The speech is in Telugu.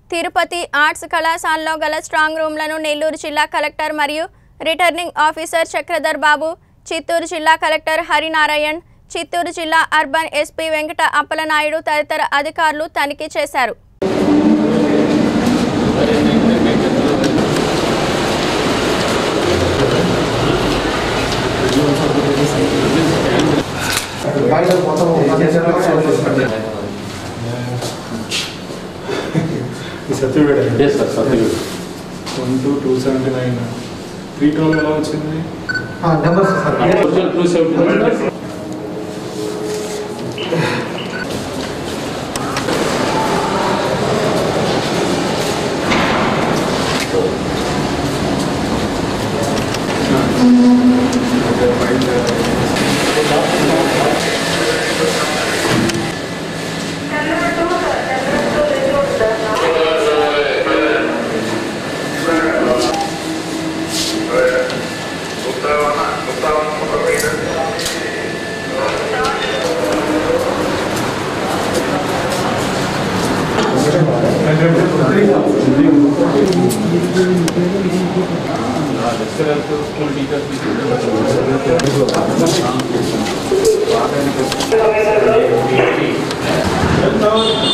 తిరుపతి ఆర్ట్స్ కళాశాలలో గల స్ట్రాంగ్ రూమ్లను నెల్లూరు జిల్లా కలెక్టర్ మరియు రిటర్నింగ్ ఆఫీసర్ చక్రధర్ బాబు చిత్తూరు జిల్లా కలెక్టర్ హరినారాయణ్ చిత్తూరు జిల్లా అర్బన్ ఎస్పీ వెంకట అప్పలనాయుడు తదితర అధికారులు తనిఖీ చేశారు ఈ Satyaveda S sir certificate one two two seventy nine three twelve ఎలా వచ్చింది numbers sir two seventy school teachers